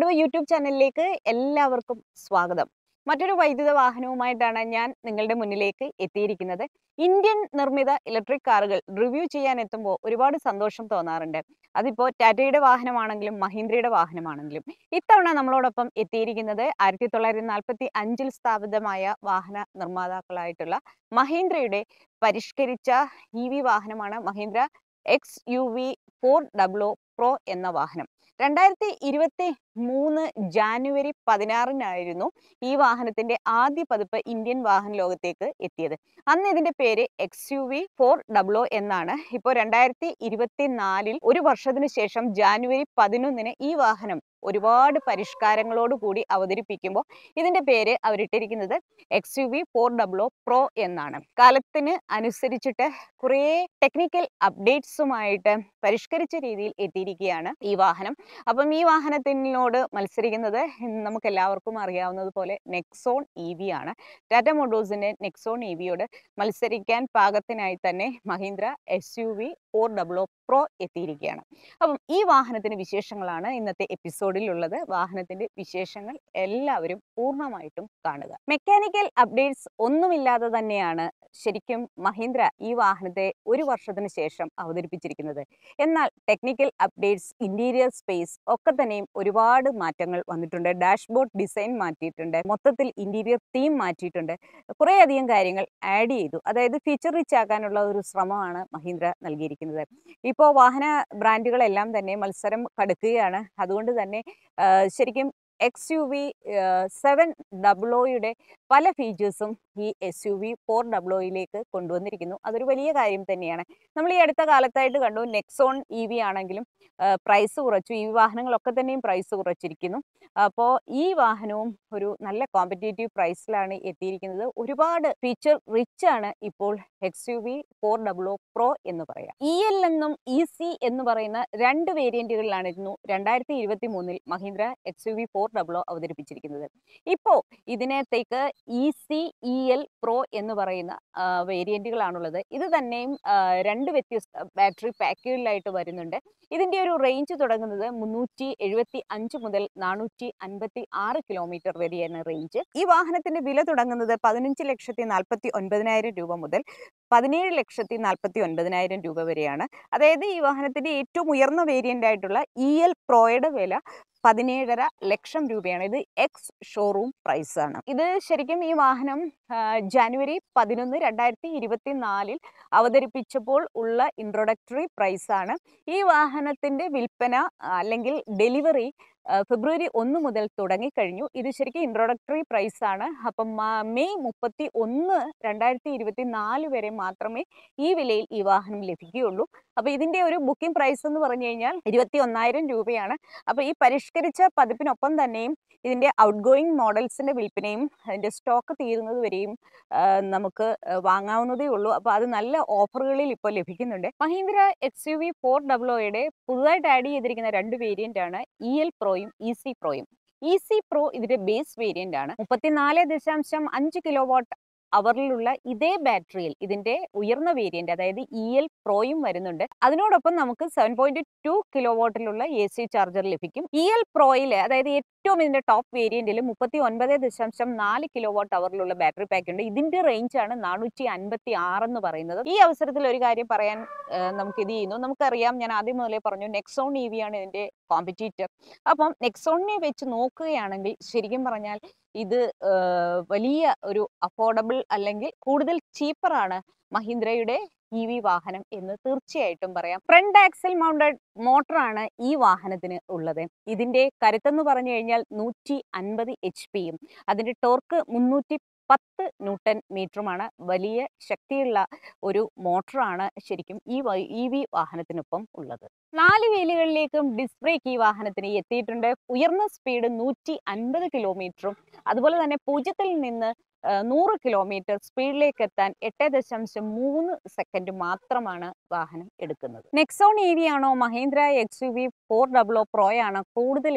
കടുവ യൂട്യൂബ് ചാനലിലേക്ക് എല്ലാവർക്കും സ്വാഗതം മറ്റൊരു വൈദ്യുത വാഹനവുമായിട്ടാണ് ഞാൻ നിങ്ങളുടെ മുന്നിലേക്ക് എത്തിയിരിക്കുന്നത് ഇന്ത്യൻ നിർമ്മിത ഇലക്ട്രിക് കാറുകൾ റിവ്യൂ ചെയ്യാൻ എത്തുമ്പോൾ ഒരുപാട് സന്തോഷം തോന്നാറുണ്ട് അതിപ്പോൾ ടാറ്റയുടെ വാഹനമാണെങ്കിലും മഹീന്ദ്രയുടെ വാഹനമാണെങ്കിലും ഇത്തവണ നമ്മളോടൊപ്പം എത്തിയിരിക്കുന്നത് ആയിരത്തി തൊള്ളായിരത്തി നാൽപ്പത്തി അഞ്ചിൽ സ്ഥാപിതമായ വാഹന നിർമ്മാതാക്കളായിട്ടുള്ള മഹീന്ദ്രയുടെ പരിഷ്കരിച്ച ഇ വി വാഹനമാണ് Mahindra X U V four ഡബ്ലോ pro എന്ന വാഹനം രണ്ടായിരത്തി ഇരുപത്തി മൂന്ന് ജാനുവരി പതിനാറിനായിരുന്നു ഈ വാഹനത്തിന്റെ ആദ്യ പതിപ്പ് ഇന്ത്യൻ വാഹന ലോകത്തേക്ക് എത്തിയത് അന്ന് ഇതിന്റെ പേര് X U V four W എന്നാണ് ഇപ്പോൾ രണ്ടായിരത്തി ഇരുപത്തിനാലിൽ ഒരു വർഷത്തിന് ശേഷം ജാനുവരി പതിനൊന്നിന് ഈ വാഹനം ഒരുപാട് പരിഷ്കാരങ്ങളോട് കൂടി അവതരിപ്പിക്കുമ്പോൾ ഇതിന്റെ പേര് അവരിട്ടിരിക്കുന്നത് X U V four ഡബ്ലോ pro എന്നാണ് കാലത്തിന് അനുസരിച്ചിട്ട് കുറേ ടെക്നിക്കൽ അപ്ഡേറ്റ്സുമായിട്ട് പരിഷ്കരിച്ച രീതിയിൽ എത്തിയിരിക്കുകയാണ് ഈ വാഹനം അപ്പം ഈ വാഹനത്തിനോട് മത്സരിക്കുന്നത് നമുക്ക് എല്ലാവർക്കും അറിയാവുന്നത് പോലെ നെക്സോൺ ഇ വി ആണ് ടാറ്റ മോട്ടോഴ്സിന്റെ നെക്സോൺ ഇ വിയോട് മത്സരിക്കാൻ പാകത്തിനായി തന്നെ Mahindra S U V four ഡബ്ലോ pro എത്തിയിരിക്കുകയാണ് അപ്പം ഈ വാഹനത്തിന്റെ വിശേഷങ്ങളാണ് ഇന്നത്തെ എപ്പിസോഡിൽ ഉള്ളത് വാഹനത്തിന്റെ വിശേഷങ്ങൾ എല്ലാവരും പൂർണ്ണമായിട്ടും കാണുക മെക്കാനിക്കൽ അപ്ഡേറ്റ്സ് ഒന്നുമില്ലാതെ തന്നെയാണ് ശരിക്കും മഹീന്ദ്ര ഈ വാഹനത്തെ ഒരു വർഷത്തിന് ശേഷം അവതരിപ്പിച്ചിരിക്കുന്നത് എന്നാൽ ടെക്നിക്കൽ അപ്ഡേറ്റ്സ് ഇന്റീരിയർ സ്പേസ് ഒക്കെ തന്നെയും ഒരുപാട് മാറ്റങ്ങൾ വന്നിട്ടുണ്ട് ഡാഷ്ബോർഡ് ഡിസൈൻ മാറ്റിയിട്ടുണ്ട് മൊത്തത്തിൽ ഇന്റീരിയർ തീം മാറ്റിയിട്ടുണ്ട് കുറേ അധികം കാര്യങ്ങൾ ആഡ് ചെയ്തു അതായത് ഫീച്ചർ റിച്ച് ആക്കാനുള്ള ഒരു ശ്രമമാണ് മഹീന്ദ്ര നൽകിയിരിക്കുന്നത് ഇപ്പോൾ വാഹന ബ്രാൻഡുകളെല്ലാം തന്നെ മത്സരം കടുക്കുകയാണ് അതുകൊണ്ട് തന്നെ ആ, ശരിക്കും എക്സ് യു വി സെവൻ ഡബ്ലോയുടെ പല ഫീച്ചേഴ്സും ഈ എസ് യു വി ഫോർ ഡബ്ലോയിലേക്ക് കൊണ്ടുവന്നിരിക്കുന്നു അതൊരു വലിയ കാര്യം തന്നെയാണ് നമ്മൾ ഈ അടുത്ത കാലത്തായിട്ട് കണ്ടു നെക്സോൺ ഇ വി ആണെങ്കിലും പ്രൈസ് കുറച്ചു ഈ വാഹനങ്ങളൊക്കെ തന്നെയും പ്രൈസ് കുറച്ചിരിക്കുന്നു അപ്പോൾ ഈ വാഹനവും ഒരു നല്ല കോമ്പറ്റേറ്റീവ് പ്രൈസിലാണ് എത്തിയിരിക്കുന്നത് ഒരുപാട് ഫീച്ചർ റിച്ച് ആണ് ഇപ്പോൾ X U V four ഡബ്ലോ pro എന്ന് പറയാം ഇ എൽ എന്നും ഇ സി എന്ന് പറയുന്ന രണ്ട് വേരിയന്റുകളിലായിരുന്നു രണ്ടായിരത്തി ഇരുപത്തി മൂന്നിൽ Mahindra X U V four W അവതരിപ്പിച്ചിരിക്കുന്നത് ഇപ്പോൾ ഇതിനകത്തേക്ക് E C E L pro എന്ന് പറയുന്ന വേരിയന്റുകളാണുള്ളത് ഇത് തന്നെയും ആ, രണ്ട് വ്യത്യസ്ത ബാറ്ററി പാക്കുകളിലായിട്ട് വരുന്നുണ്ട് ഇതിന്റെ ഒരു റേഞ്ച് തുടങ്ങുന്നത് മുന്നൂറ്റി എഴുപത്തി അഞ്ച് മുതൽ നാനൂറ്റി അൻപത്തി ആറ് കിലോമീറ്റർ വരെയാണ് റേഞ്ച് ഈ വാഹനത്തിന്റെ വില തുടങ്ങുന്നത് പതിനഞ്ച് ലക്ഷത്തി നാൽപ്പത്തി ഒൻപതിനായിരം രൂപ മുതൽ പതിനേഴ് ലക്ഷത്തി നാൽപ്പത്തി ഒൻപതിനായിരം രൂപ വരെയാണ് അതായത് ഈ വാഹനത്തിന്റെ ഏറ്റവും ഉയർന്ന വേരിയന്റ് ആയിട്ടുള്ള ഇ എൽ പ്രോയുടെ വില പതിനേഴര ലക്ഷം രൂപയാണ് ഇത് എക്സ് ഷോറൂം പ്രൈസ് ആണ് ഇത് ശരിക്കും ഈ വാഹനം ആ, ജനുവരി പതിനൊന്ന് രണ്ടായിരത്തി ഇരുപത്തി നാലിൽ അവതരിപ്പിച്ചപ്പോൾ ഉള്ള ഇൻട്രൊഡക്ടറി പ്രൈസ് ആണ് ഈ വാഹനത്തിന്റെ വിൽപ്പന ആ, അല്ലെങ്കിൽ ഡെലിവറി ആ, ഫെബ്രുവരി ഒന്ന് മുതൽ തുടങ്ങിക്കഴിഞ്ഞു ഇത് ശരിക്കും ഇൻട്രൊഡക്ടറി പ്രൈസ് ആണ് അപ്പം മാ- മെയ് മുപ്പത്തി ഒന്ന് രണ്ടായിരത്തി ഇരുപത്തി നാല് വരെ മാത്രമേ ഈ വിലയിൽ ഈ വാഹനം ലഭിക്കുകയുള്ളൂ അപ്പോൾ ഇതിന്റെ ഒരു ബുക്കിംഗ് പ്രൈസ് എന്ന് പറഞ്ഞു കഴിഞ്ഞാൽ ഇരുപത്തി ഒന്നായിരം രൂപയാണ് അപ്പോൾ ഈ പരിഷ്കരിച്ച പതിപ്പിനൊപ്പം തന്നെയും ഇതിന്റെ ഔട്ട് ഗോയിങ് മോഡൽസിന്റെ വിൽപ്പനയും അതിന്റെ സ്റ്റോക്ക് തീരുന്നത് വരെയും ആ, നമുക്ക് ആ, വാങ്ങാവുന്നതേ ഉള്ളൂ അപ്പോൾ അത് നല്ല ഓഫറുകളിൽ ഇപ്പോൾ ലഭിക്കുന്നുണ്ട് Mahindra X U V four ഡബ്ലോയുടെ പുതുതായിട്ട് ആഡ് ചെയ്തിരിക്കുന്ന രണ്ട് വേരിയന്റ് ആണ് E L പ്രോയും E C പ്രോയും E C pro ഇതിന്റെ ബേസ് വേരിയന്റ് ആണ് മുപ്പത്തിനാല് ദശാംശം അഞ്ച് കിലോ വാട്ട് അവറിലുള്ള ഇതേ ബാറ്ററിയിൽ ഇതിന്റെ ഉയർന്ന വേരിയന്റ് അതായത് ഇ എൽ പ്രോയും വരുന്നുണ്ട് അതിനോടൊപ്പം നമുക്ക് സെവൻ പോയിന്റ് ടു കിലോ വാട്ടിലുള്ള എ സി ചാർജർ ലഭിക്കും ഇ എൽ പ്രോയിൽ അതായത് ഏറ്റവും ഇതിന്റെ ടോപ്പ് വേരിയന്റിൽ മുപ്പത്തി ഒൻപത് ദശാംശം നാല് കിലോ വാട്ട് അവറിലുള്ള ബാറ്ററി പാക്ക് ഉണ്ട് ഇതിന്റെ റേഞ്ച് ആണ് നാനൂറ്റി അൻപത്തി ആറ് എന്ന് പറയുന്നത് ഈ അവസരത്തിൽ ഒരു കാര്യം പറയാൻ ആ, നമുക്ക് ഇത് ചെയ്യുന്നു നമുക്കറിയാം ഞാൻ ആദ്യം മുതലേ പറഞ്ഞു നെക്സോൺ ഇ വി ആണ് ഇതിന്റെ കോമ്പറ്റീറ്റർ അപ്പം നെക്സോണിനെ വെച്ച് നോക്കുകയാണെങ്കിൽ ശരിക്കും പറഞ്ഞാൽ ഇത് ആ, വലിയ ഒരു അഫോർഡബിൾ അല്ലെങ്കിൽ കൂടുതൽ ചീപ്പറാണ് മഹീന്ദ്രയുടെ ഇ വി വാഹനം എന്ന് തീർച്ചയായിട്ടും പറയാം ഫ്രണ്ട് ആക്സൽ മൗണ്ടഡ് മോട്ടറാണ് ഈ വാഹനത്തിന് ഉള്ളത് ഇതിന്റെ കരുത്തെന്ന് പറഞ്ഞു കഴിഞ്ഞാൽ നൂറ്റി അൻപത് എച്ച് പിയും അതിന്റെ ടോർക്ക് മുന്നൂറ്റി പത്ത് ന്യൂട്ടൺ മീറ്ററുമാണ് വലിയ ശക്തിയുള്ള ഒരു മോട്ടറാണ് ശരിക്കും ഈ ഇ വി വാഹനത്തിനൊപ്പം ഉള്ളത് നാല് വീലുകളിലേക്കും ഡിസ്ക് ബ്രേക്ക് ഈ വാഹനത്തിന് എത്തിയിട്ടുണ്ട് ഉയർന്ന സ്പീഡ് നൂറ്റി അൻപത് കിലോമീറ്ററും അതുപോലെ തന്നെ പൂജ്യത്തിൽ നിന്ന് ആ, നൂറ് കിലോമീറ്റർ സ്പീഡിലേക്ക് എത്താൻ എട്ട് ദശാംശം മൂന്ന് സെക്കൻഡ് മാത്രമാണ് വാഹനം എടുക്കുന്നത് നെക്സോൺ ഇ വി ആണോ Mahindra X U V four ഡബ്ലോ pro ആണോ കൂടുതൽ ഇഷ്-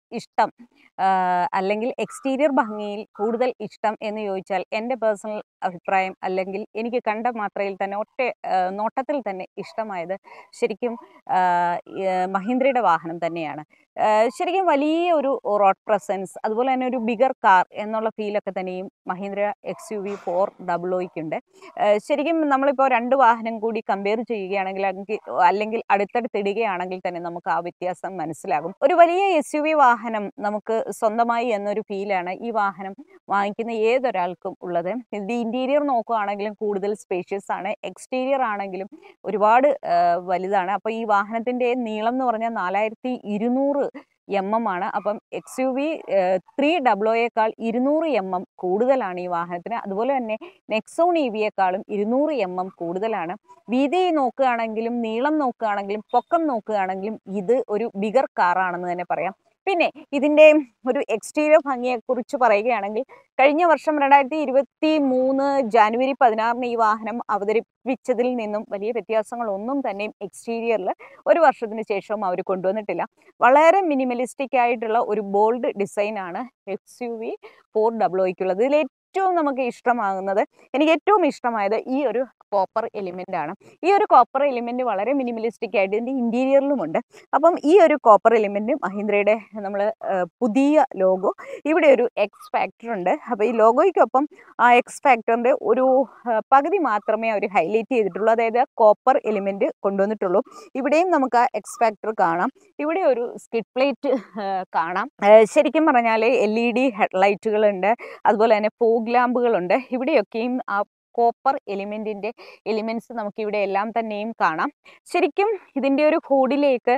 ഇഷ്ടം ആഹ് അല്ലെങ്കിൽ എക്സ്റ്റീരിയർ ഭംഗിയിൽ കൂടുതൽ ഇഷ്ടം എന്ന് ചോദിച്ചാൽ എൻ്റെ പേഴ്സണൽ അഭിപ്രായം അല്ലെങ്കിൽ എനിക്ക് കണ്ട മാത്രയിൽ തന്നെ ഒറ്റ ആഹ് നോട്ടത്തിൽ തന്നെ ഇഷ്ടമായത് ശരിക്കും ആഹ് ഏർ മഹീന്ദ്രയുടെ വാഹനം തന്നെയാണ് ആഹ് ശരിക്കും വലിയ ഒരു റോഡ് പ്രസൻസ് അതുപോലെ തന്നെ ഒരു ബിഗർ കാർ എന്നുള്ള ഫീലൊക്കെ തന്നെയും Mahindra X U V four double ഒയ്ക്കുണ്ട് ശരിക്കും നമ്മളിപ്പോൾ രണ്ട് വാഹനം കൂടി കമ്പയർ ചെയ്യുകയാണെങ്കിൽ അല്ലെങ്കിൽ അല്ലെങ്കിൽ അടുത്തടുത്തിടുകയാണെങ്കിൽ തന്നെ നമുക്ക് ആ വ്യത്യാസം മനസ്സിലാകും ഒരു വലിയ എസ് യു വി വാഹനം നമുക്ക് സ്വന്തമായി എന്നൊരു ഫീലാണ് ഈ വാഹനം വാങ്ങിക്കുന്ന ഏതൊരാൾക്കും ഉള്ളത് ഇത് ഇന്റീരിയർ നോക്കുകയാണെങ്കിലും കൂടുതൽ സ്പേഷ്യസ് ആണ് എക്സ്റ്റീരിയർ ആണെങ്കിലും ഒരുപാട് ആ, വലുതാണ് അപ്പോൾ ഈ വാഹനത്തിന്റെ നീളം എന്ന് പറഞ്ഞാൽ നാലായിരത്തി ഇരുന്നൂറ് എം എം ആണ് അപ്പം എക്സ് യു വി ത്രീ ഡബ്ല്യുയേക്കാൾ ഇരുന്നൂറ് എം എം കൂടുതലാണ് ഈ വാഹനത്തിന് അതുപോലെ തന്നെ നെക്സോൺ ഇ വിയേക്കാളും ഇരുന്നൂറ് എം എം കൂടുതലാണ് വീതി നോക്കുകയാണെങ്കിലും നീളം നോക്കുകയാണെങ്കിലും പൊക്കം നോക്കുകയാണെങ്കിലും ഇത് ഒരു ബിഗർ കാറാണെന്ന് തന്നെ പറയാം പിന്നെ ഇതിൻ്റെ ഒരു എക്സ്റ്റീരിയർ ഭംഗിയെക്കുറിച്ച് പറയുകയാണെങ്കിൽ കഴിഞ്ഞ വർഷം രണ്ടായിരത്തി ഇരുപത്തി മൂന്ന് ജാനുവരി പതിനാറിന് ഈ വാഹനം അവതരിപ്പിച്ചതിൽ നിന്നും വലിയ വ്യത്യാസങ്ങളൊന്നും തന്നെ എക്സ്റ്റീരിയറിൽ ഒരു വർഷത്തിന് ശേഷവും അവർ കൊണ്ടുവന്നിട്ടില്ല വളരെ മിനിമലിസ്റ്റിക് ആയിട്ടുള്ള ഒരു ബോൾഡ് ഡിസൈനാണ് എക്സ് യു വി ഫോർ ഡബ്ല്യുക്കുള്ളത് ഇതിൽ ഏറ്റവും നമുക്ക് ഇഷ്ടമാകുന്നത് എനിക്ക് ഏറ്റവും ഇഷ്ടമായത് ഈ ഒരു കോപ്പർ എലിമെന്റ് ആണ് ഈ ഒരു കോപ്പർ എലിമെന്റ് വളരെ മിനിമലിസ്റ്റിക് ആയിട്ട് ഇതിന്റെ ഇന്റീരിയറിലുമുണ്ട് അപ്പം ഈ ഒരു കോപ്പർ എലിമെന്റ് മഹീന്ദ്രയുടെ നമ്മൾ പുതിയ ലോഗോ ഇവിടെ ഒരു എക്സ് ഫാക്ടർ ഉണ്ട് അപ്പോൾ ഈ ലോഗോയ്ക്കൊപ്പം ആ എക്സ് ഫാക്ടറിന്റെ ഒരു ആ, പകുതി മാത്രമേ അവർ ഹൈലൈറ്റ് ചെയ്തിട്ടുള്ളൂ അതായത് കോപ്പർ എലിമെന്റ് കൊണ്ടുവന്നിട്ടുള്ളൂ ഇവിടെയും നമുക്ക് ആ എക്സ് ഫാക്ടർ കാണാം ഇവിടെ ഒരു സ്കിഡ് പ്ലേറ്റ് കാണാം ആ, ശരിക്കും പറഞ്ഞാൽ എൽ ഇ ഡി ഹെഡ്ലൈറ്റുകളുണ്ട് അതുപോലെ തന്നെ ഫോഗ് ലാമ്പുകളുണ്ട് ഇവിടെയൊക്കെയും ആ കോപ്പർ എലിമെന്റിന്റെ എലിമെന്റ്സ് നമുക്ക് ഇവിടെ എല്ലാം തന്നെയും കാണാം ശരിക്കും ഇതിന്റെ ഒരു ഹൂഡിലേക്ക്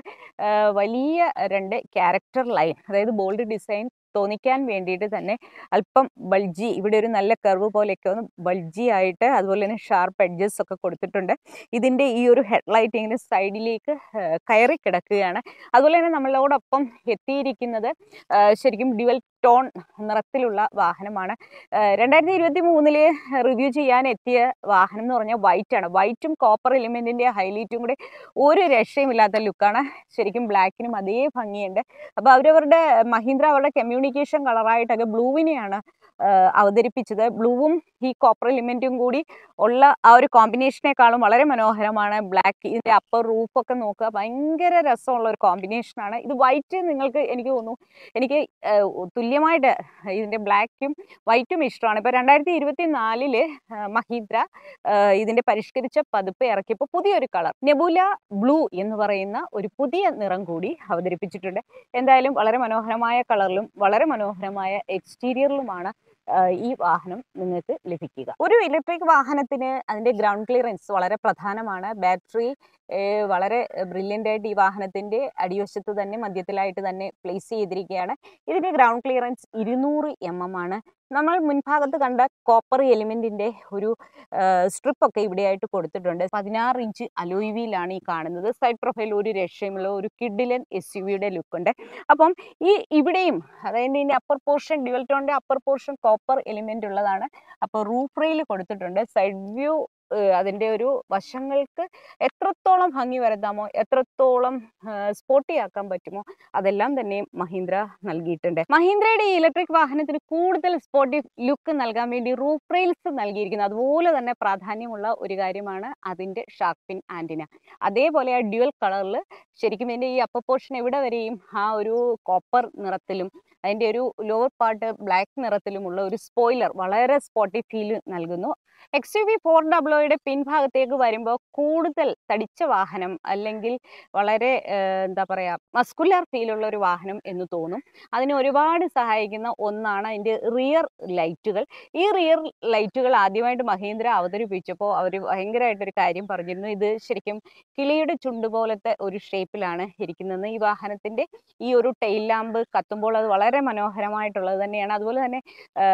വലിയ രണ്ട് ക്യാരക്ടർ ലൈൻ അതായത് ബോൾഡ് ഡിസൈൻ തോന്നിക്കാൻ വേണ്ടിയിട്ട് തന്നെ അല്പം ബൾജി ഇവിടെ ഒരു നല്ല കർവ് പോലെയൊക്കെ ഒന്ന് ബൾജി ആയിട്ട് അതുപോലെ തന്നെ ഷാർപ്പ് എഡ്ജസ് ഒക്കെ കൊടുത്തിട്ടുണ്ട് ഇതിൻ്റെ ഈ ഒരു ഹെഡ്ലൈറ്റ് ഇങ്ങനെ സൈഡിലേക്ക് കയറി കിടക്കുകയാണ് അതുപോലെ തന്നെ നമ്മളോടൊപ്പം എത്തിയിരിക്കുന്നത് ആ, ശരിക്കും ഡ്യുവൽ ടോൺ നിറത്തിലുള്ള വാഹനമാണ് രണ്ടായിരത്തി ഇരുപത്തി മൂന്നില് റിവ്യൂ ചെയ്യാൻ എത്തിയ വാഹനം എന്ന് പറഞ്ഞാൽ വൈറ്റ് ആണ് വൈറ്റും കോപ്പർ എലിമെന്റിന്റെ ഹൈലൈറ്റും കൂടെ ഒരു രക്ഷയുമില്ലാത്ത ലുക്കാണ് ശരിക്കും ബ്ലാക്കിനും അതേ ഭംഗിയുണ്ട് അപ്പോൾ അവരവരുടെ മഹീന്ദ്ര അവരുടെ കമ്മ്യൂണിക്കേഷൻ കളറായിട്ടൊക്കെ ബ്ലൂവിനെയാണ് അവതരിപ്പിച്ചത് ബ്ലൂവും ഈ കോപ്പർ എലിമെന്റും കൂടി ഉള്ള ആ ഒരു കോമ്പിനേഷനേക്കാളും വളരെ മനോഹരമാണ് ബ്ലാക്ക് ഇതിന്റെ അപ്പർ റൂഫൊക്കെ നോക്കുക ഭയങ്കര രസമുള്ള ഒരു കോമ്പിനേഷനാണ് ഇത് വൈറ്റ് നിങ്ങൾക്ക് എനിക്ക് തോന്നുന്നു എനിക്ക് ഏഹ്, തുല്യമായിട്ട് ഇതിന്റെ ബ്ലാക്കും വൈറ്റും ഇഷ്ടമാണ് ഇപ്പൊ രണ്ടായിരത്തി ഇരുപത്തി നാലില് മഹീന്ദ്ര ഏഹ്, ഇതിന്റെ പരിഷ്കരിച്ച പതിപ്പ് ഇറക്കിയപ്പോൾ പുതിയൊരു കളർ നെബുല ബ്ലൂ എന്ന് പറയുന്ന ഒരു പുതിയ നിറം കൂടി അവതരിപ്പിച്ചിട്ടുണ്ട് എന്തായാലും വളരെ മനോഹരമായ കളറിലും വളരെ മനോഹരമായ എക്സ്റ്റീരിയറിലുമാണ് ആഹ് ഈ വാഹനം നിങ്ങൾക്ക് ലഭിക്കുക ഒരു ഇലക്ട്രിക് വാഹനത്തിന് അതിന്റെ ഗ്രൗണ്ട് ക്ലിയറൻസ് വളരെ പ്രധാനമാണ് ബാറ്ററി വളരെ ബ്രില്യൻ്റ് ആയിട്ട് ഈ വാഹനത്തിന്റെ അടിവശത്ത് തന്നെ മധ്യത്തിലായിട്ട് തന്നെ പ്ലേസ് ചെയ്തിരിക്കുകയാണ് ഇതിന്റെ ഗ്രൗണ്ട് ക്ലിയറൻസ് ഇരുന്നൂറ് എം എം ആണ് നമ്മൾ മുൻഭാഗത്ത് കണ്ട കോപ്പർ എലിമെന്റിന്റെ ഒരു സ്ട്രിപ്പ് ഒക്കെ ഇവിടെയായിട്ട് കൊടുത്തിട്ടുണ്ട് പതിനാറ് ഇഞ്ച് അലോയിവിയിലാണ് ഈ കാണുന്നത് സൈഡ് പ്രൊഫൈൽ ഒരു രക്ഷയുമുള്ള ഒരു കിഡിലൻ എസ് യു വിയുടെ ലുക്ക് ഉണ്ട് അപ്പം ഈ ഇവിടെയും അതായത് ഇതിന്റെ അപ്പർ പോർഷൻ ഡ്യുവൽറ്റോണിന്റെ അപ്പർ പോർഷൻ കോപ്പർ എലിമെന്റ് ഉള്ളതാണ് അപ്പോൾ റൂഫ് റെയിൽ കൊടുത്തിട്ടുണ്ട് സൈഡ് വ്യൂ അതിന്റെ ഒരു വശങ്ങൾക്ക് എത്രത്തോളം ഭംഗി വരുത്താമോ എത്രത്തോളം സ്പോട്ടി ആക്കാൻ പറ്റുമോ അതെല്ലാം തന്നെ മഹീന്ദ്ര നൽകിയിട്ടുണ്ട് മഹീന്ദ്രയുടെ ഈ ഇലക്ട്രിക് വാഹനത്തിന് കൂടുതൽ സ്പോട്ടി ലുക്ക് നൽകാൻ വേണ്ടി റൂഫ് റെയിൽസ് നൽകിയിരിക്കുന്നത് അതുപോലെ തന്നെ പ്രാധാന്യമുള്ള ഒരു കാര്യമാണ് അതിന്റെ ഷാർപ്പിൻ ആന്റിന അതേപോലെ ആ ഡ്യുവൽ കളറിൽ ശരിക്കും ഇതിന്റെ ഈ അപ്പർ പോർഷൻ എവിടെ വരെയും ആ ഒരു കോപ്പർ നിറത്തിലും അതിന്റെ ഒരു ലോവർ പാർട്ട് ബ്ലാക്ക് നിറത്തിലുമുള്ള ഒരു സ്പോയിലർ വളരെ സ്പോട്ടി ഫീൽ നൽകുന്നു എക്സ് യു വി ഫോർ ഡബ്ല്യൂയുടെ പിൻഭാഗത്തേക്ക് വരുമ്പോൾ കൂടുതൽ തടിച്ച വാഹനം അല്ലെങ്കിൽ വളരെ ഏഹ്, എന്താ പറയാ മസ്കുലർ ഫീലുള്ള ഒരു വാഹനം എന്ന് തോന്നും അതിന് ഒരുപാട് സഹായിക്കുന്ന ഒന്നാണ് അതിന്റെ റിയർ ലൈറ്റുകൾ ഈ റിയർ ലൈറ്റുകൾ ആദ്യമായിട്ട് മഹീന്ദ്ര അവതരിപ്പിച്ചപ്പോൾ അവർ ഭയങ്കരമായിട്ടൊരു കാര്യം പറഞ്ഞിരുന്നു ഇത് ശരിക്കും കിളിയുടെ ചുണ്ട് പോലത്തെ ഒരു ഷേപ്പിലാണ് ഇരിക്കുന്നത് ഈ വാഹനത്തിന്റെ ഈ ഒരു ടെയിൽ ലാമ്പ് കത്തുമ്പോൾ അത് വളരെ മനോഹരമായിട്ടുള്ളത് തന്നെയാണ് അതുപോലെ തന്നെ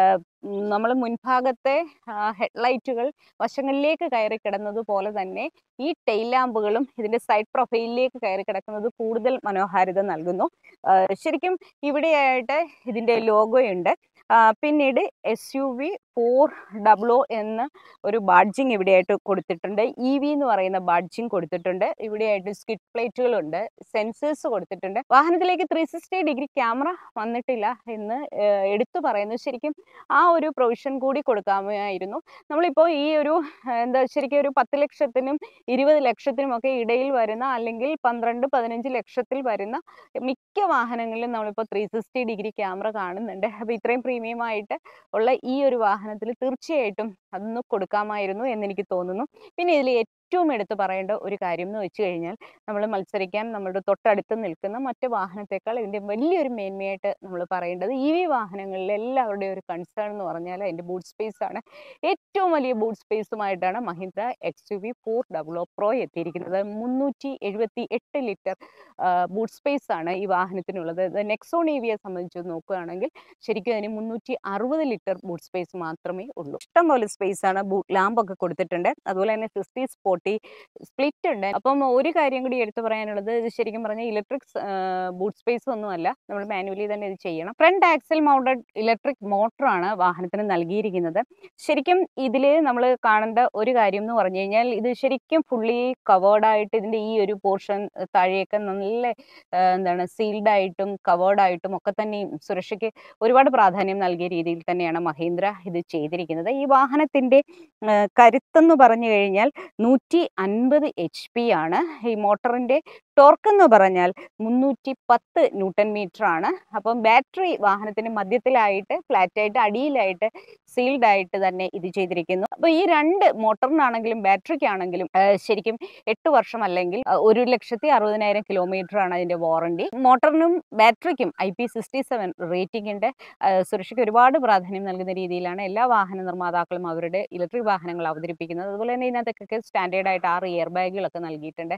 നമ്മൾ മുൻഭാഗത്തെ ഹെഡ്ലൈറ്റുകൾ വശങ്ങളിലേക്ക് കയറി കിടന്നത് പോലെ തന്നെ ഈ ടെയിൽ ലാമ്പുകളും ഇതിന്റെ സൈഡ് പ്രൊഫൈലിലേക്ക് കയറി കിടക്കുന്നത് കൂടുതൽ മനോഹാരിത നൽകുന്നു ആ, ശരിക്കും ഇവിടെയായിട്ട് ഇതിന്റെ ലോഗോ ഉണ്ട് ആ, പിന്നീട് S U V four W എന്ന ഒരു ബാഡ്ജിങ് ഇവിടെയായിട്ട് കൊടുത്തിട്ടുണ്ട് ഇ വി എന്ന് പറയുന്ന ബാഡ്ജിങ് കൊടുത്തിട്ടുണ്ട് ഇവിടെയായിട്ട് സ്കിഡ് പ്ലേറ്റുകളുണ്ട് സെൻസേഴ്സ് കൊടുത്തിട്ടുണ്ട് വാഹനത്തിലേക്ക് ത്രീ സിക്സ്റ്റി ഡിഗ്രി ക്യാമറ വന്നിട്ടില്ല എന്ന് ഏഹ്, എടുത്തു പറയുന്നു ശരിക്കും ആ ഒരു പ്രൊവിഷൻ കൂടി കൊടുക്കാമായിരുന്നു നമ്മളിപ്പോൾ ഈ ഒരു ഏഹ്, എന്താ ശരിക്കും ഒരു പത്ത് ലക്ഷത്തിനും ഇരുപത് ലക്ഷത്തിനും ഒക്കെ ഇടയിൽ വരുന്ന അല്ലെങ്കിൽ പന്ത്രണ്ട് പതിനഞ്ച് ലക്ഷത്തിൽ വരുന്ന മിക്ക വാഹനങ്ങളിലും നമ്മളിപ്പോൾ ത്രീ സിക്സ്റ്റി ഡിഗ്രി ക്യാമറ കാണുന്നുണ്ട് അപ്പോൾ ഇത്രയും പ്രീമിയം ആയിട്ട് ഉള്ള ഈ ഒരു വാഹനത്തിൽ തീർച്ചയായിട്ടും അതൊന്ന് കൊടുക്കാമായിരുന്നു എന്നെനിക്ക് തോന്നുന്നു പിന്നെ ഇതിൽ ഏറ്റവും എടുത്തു പറയേണ്ട ഒരു കാര്യം എന്ന് വെച്ച് കഴിഞ്ഞാൽ നമ്മൾ മത്സരിക്കാൻ നമ്മുടെ തൊട്ടടുത്ത് നിൽക്കുന്ന മറ്റ് വാഹനത്തെക്കാൾ ഇതിൻ്റെ വലിയൊരു മേന്മയായിട്ട് നമ്മൾ പറയേണ്ടത് ഇ വി വാഹനങ്ങളിൽ എല്ലാവരുടെയും ഒരു കൺസേൺ എന്ന് പറഞ്ഞാൽ അതിൻ്റെ ബൂട്ട് സ്പേസ് ആണ് ഏറ്റവും വലിയ ബൂട്ട് സ്പേസുമായിട്ടാണ് Mahindra X U V four ഡബ്ലോ pro എത്തിയിരിക്കുന്നത് മുന്നൂറ്റി എഴുപത്തി എട്ട് ലിറ്റർ ബൂട്ട് സ്പേസ് ആണ് ഈ വാഹനത്തിനുള്ളത് നെക്സോൺ ഇ വിയെ സംബന്ധിച്ച് നോക്കുകയാണെങ്കിൽ ശരിക്കും അതിന് മുന്നൂറ്റി അറുപത് ലിറ്റർ ബൂട്ട് സ്പേസ് മാത്രമേ ഉള്ളൂ ഇഷ്ടംപോലെ സ്പേസ് ആണ് ബൂട്ട് ലാമ്പൊക്കെ കൊടുത്തിട്ടുണ്ട് അതുപോലെ തന്നെ സിക്സ്റ്റി സ്പോട്ടി സ്പ്ലിറ്റ് ഉണ്ട് അപ്പം ഒരു കാര്യം കൂടി എടുത്തു പറയാനുള്ളത് ഇത് ശരിക്കും പറഞ്ഞാൽ ഇലക്ട്രിക് ബൂട്ട് സ്പേസ് ഒന്നുമല്ല നമ്മൾ മാനുവലി തന്നെ ഇത് ചെയ്യണം ഫ്രണ്ട് ആക്സൽ മൗണ്ടഡ് ഇലക്ട്രിക് മോട്ടറാണ് വാഹനത്തിന് നൽകിയിരിക്കുന്നത് ശരിക്കും ഇതിൽ നമ്മൾ കാണേണ്ട ഒരു കാര്യം എന്ന് പറഞ്ഞു കഴിഞ്ഞാൽ ഇത് ശരിക്കും ഫുള്ളി കവേർഡ് ആയിട്ട് ഇതിൻ്റെ ഈ ഒരു പോർഷൻ താഴെയൊക്കെ നല്ല ആ, എന്താണ് സീൽഡ് ആയിട്ടും കവേർഡ് ആയിട്ടും ഒക്കെ തന്നെയും സുരക്ഷയ്ക്ക് ഒരുപാട് പ്രാധാന്യം നൽകിയ രീതിയിൽ തന്നെയാണ് മഹീന്ദ്ര ഇത് ചെയ്തിരിക്കുന്നത് ഈ വാഹനത്തിൻ്റെ ആ, കരുത്തെന്ന് പറഞ്ഞു കഴിഞ്ഞാൽ നൂറ്റി അൻപത് എച്ച് പി ആണ് ഈ മോട്ടറിൻ്റെ ടോർക്ക് എന്ന് പറഞ്ഞാൽ മുന്നൂറ്റി പത്ത് ന്യൂട്ടൺ മീറ്റർ ആണ് അപ്പം ബാറ്ററി വാഹനത്തിന് മധ്യത്തിലായിട്ട് ഫ്ലാറ്റ് ആയിട്ട് അടിയിലായിട്ട് സീൽഡ് ആയിട്ട് തന്നെ ഇത് ചെയ്തിരിക്കുന്നു അപ്പോൾ ഈ രണ്ട് മോട്ടറിനാണെങ്കിലും ബാറ്ററിക്കാണെങ്കിലും ആ, ശരിക്കും എട്ട് വർഷം അല്ലെങ്കിൽ ആ, ഒരു ലക്ഷത്തി അറുപതിനായിരം കിലോമീറ്റർ ആണ് അതിന്റെ വാറണ്ടി മോട്ടറിനും ബാറ്ററിക്കും ഐ പി സിക്സ്റ്റി സെവൻ റേറ്റിംഗിന്റെ സുരക്ഷയ്ക്ക് ഒരുപാട് പ്രാധാന്യം നൽകുന്ന രീതിയിലാണ് എല്ലാ വാഹന നിർമ്മാതാക്കളും അവരുടെ ഇലക്ട്രിക് വാഹനങ്ങൾ അവതരിപ്പിക്കുന്നത് അതുപോലെ തന്നെ ഇതിനകത്തൊക്കെ സ്റ്റാൻഡേർഡ് ആയിട്ട് ആറ് ഇയർ ബാഗുകളൊക്കെ നൽകിയിട്ടുണ്ട്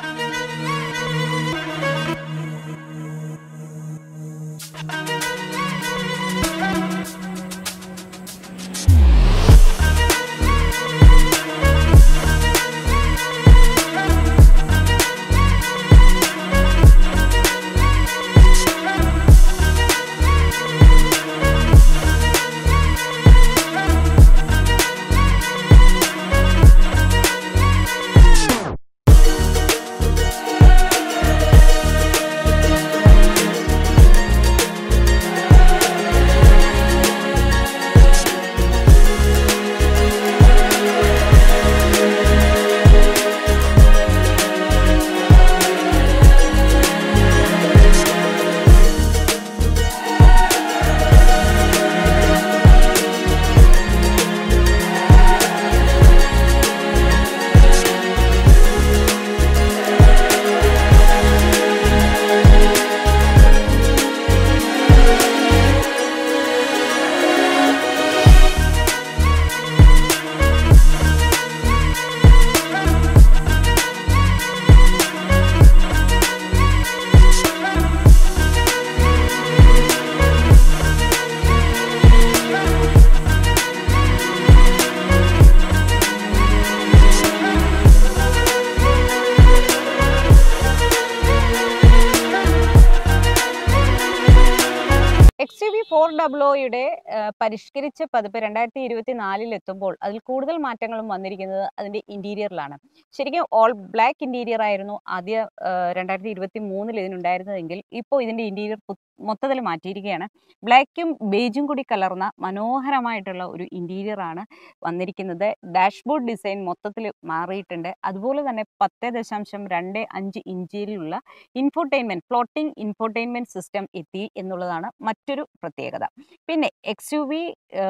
എക്സ് യു വി ഫോർ ഡബ്ലോയുടെ പരിഷ്കരിച്ച പതിപ്പ് രണ്ടായിരത്തി ഇരുപത്തി നാലിൽ എത്തുമ്പോൾ അതിൽ കൂടുതൽ മാറ്റങ്ങളും വന്നിരിക്കുന്നത് അതിന്റെ ഇന്റീരിയറിലാണ് ശരിക്കും ഓൾ ബ്ലാക്ക് ഇന്റീരിയർ ആയിരുന്നു ആദ്യ രണ്ടായിരത്തി ഇരുപത്തി മൂന്നിൽ ഇതിനുണ്ടായിരുന്നതെങ്കിൽ ഇപ്പോൾ ഇതിന്റെ ഇന്റീരിയർ മൊത്തത്തിൽ മാറ്റിയിരിക്കുകയാണ് ബ്ലാക്കും ബേജും കൂടി കലർന്ന മനോഹരമായിട്ടുള്ള ഒരു ഇന്റീരിയർ ആണ് വന്നിരിക്കുന്നത് ഡാഷ്ബോർഡ് ഡിസൈൻ മൊത്തത്തിൽ മാറിയിട്ടുണ്ട് അതുപോലെ തന്നെ പത്ത് ദശാംശം രണ്ട് അഞ്ച് ഇഞ്ചിലുള്ള ഇൻഫോർടൈൻമെന്റ് ഫ്ലോട്ടിംഗ് ഇൻഫോർടൈൻമെന്റ് സിസ്റ്റം എത്തി എന്നുള്ളതാണ് മറ്റൊരു പ്രത്യേകത പിന്നെ എക്സ് യു വി